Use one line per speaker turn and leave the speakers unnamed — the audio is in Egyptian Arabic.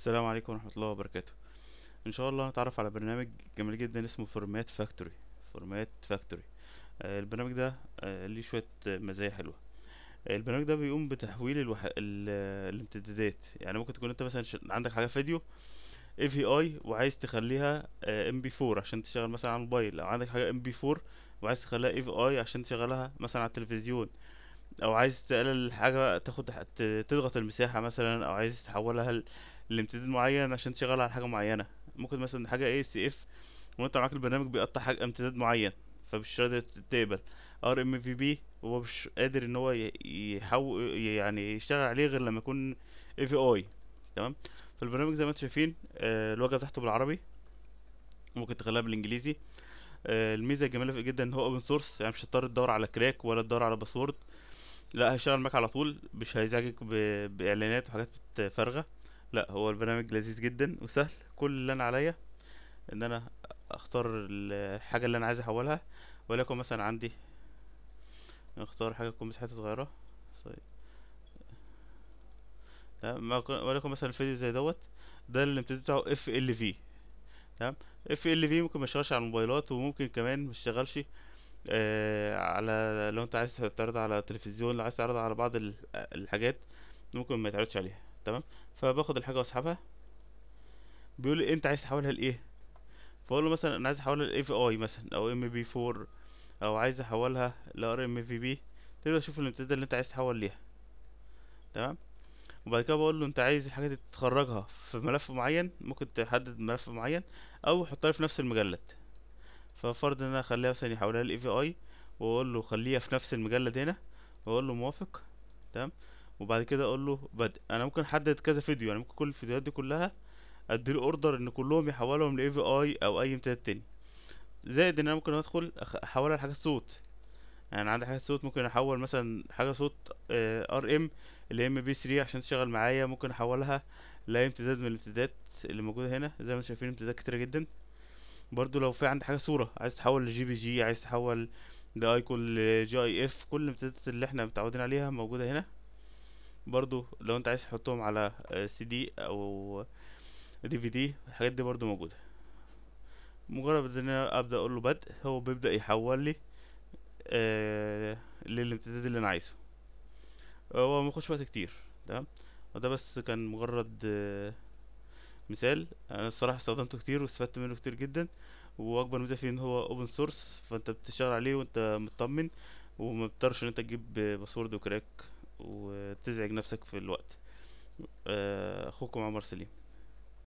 السلام عليكم ورحمة الله وبركاته ان شاء الله هنتعرف على برنامج جميل جدا اسمه فورمات فاكتوري فورمات فاكتوري البرنامج ده آه، ليه شوية آه، مزايا حلوة آه، البرنامج ده بيقوم بتحويل الوح... ال... آه، الامتدادات يعني ممكن تكون انت مثلا ش... عندك حاجة فيديو اي في اي وعايز تخليها ام بي 4 عشان تشتغل مثلا على الموبايل او عندك حاجة ام بي 4 وعايز تخليها اي في اي عشان تشغلها مثلا على التلفزيون او عايز تقلل حاجة تاخد ت- تضغط المساحة مثلا او عايز تحولها ل- لامتداد معين عشان تشغلها على حاجة معينة ممكن مثلا حاجة اي سي اف وانت معاك البرنامج بيقطع حاجة امتداد معين فمش قادر تقبل ار ام في بي هو مش قادر ان هو ي- يحول يعني يشتغل عليه غير لما يكون اي في اي تمام فالبرنامج زي ما انتم شايفين آه، الواجهة بتاعته بالعربي ممكن تخليها بالانجليزي آه، الميزة الجميلة فيه جدا ان هو اوبن سورس يعني مش هتضطر تدور على كراك ولا تدور على باسورد لا هيشتغل معاك على طول مش هيزعجك ب... باعلانات وحاجات فارغه لا هو البرنامج لذيذ جدا وسهل كل اللي انا عليا ان انا اختار الحاجه اللي انا عايز احولها وليكن مثلا عندي اختار حاجه تكون مساحتها صغيره طيب تمام ما يكون- وليكن مثلا الفيديو زي دوت ده الامتداد بتاعه اف ال في تمام اف ال في ممكن ما يشتغلش على الموبايلات وممكن كمان ما يشتغلش آه على لو انت عايز تعرض على التلفزيون لو عايز تعرض على بعض ال- الحاجات ممكن ما يتعرضش عليها تمام فباخد الحاجه واسحبها بيقول لي انت عايز تحولها لايه فاقول له مثلا انا عايز احولها لاي في اي مثلا او ام بي 4 او عايز احولها لار ام في بي تقدر تشوف الامتداد اللي انت عايز تحول ليها تمام وبعد كده بقول له انت عايز الحاجه دي تخرجها في ملف معين ممكن تحدد ملف معين او حطها لي في نفس المجلد ففرض ان انا اخليها مثلا يحولها لاي في اي واقول له خليها في نفس المجلد هنا واقول له موافق تمام وبعد كده اقول له بدء انا ممكن احدد كذا فيديو يعني ممكن كل الفيديوهات دي كلها اديله اوردر ان كلهم يحولهم لاي في اي او اي امتداد تاني زائد ان انا ممكن ادخل أخ- احولها لحاجات صوت يعني عندي حاجات صوت ممكن احول مثلا حاجه صوت ار ام اللي ام بي 3 عشان تشتغل معايا ممكن احولها لاي امتداد من الامتدادات اللي موجوده هنا زي ما انتم شايفين امتدادات كتيره جدا برضو لو في عندي حاجه صوره عايز تحول لجي بي جي عايز تحول لايكون لجي اي اف كل الامتدادات اللي احنا متعودين عليها موجوده هنا برضو لو انت عايز تحطهم على سي دي او دي في دي الحاجات دي برضو موجوده مجرد ان انا ابدا اقول له بدء هو بيبدا يحول لي آه للامتداد اللي انا عايزه هو مياخدش وقت كتير تمام وده بس كان مجرد آه مثال انا الصراحه استخدمته كتير واستفدت منه كتير جدا واكبر ميزه فيه ان هو اوبن سورس فانت بتشتغل عليه وانت مطمن وما بتضطرش ان انت تجيب باسورد وكراك وتزعج نفسك في الوقت آه، اخوكم عمر سليم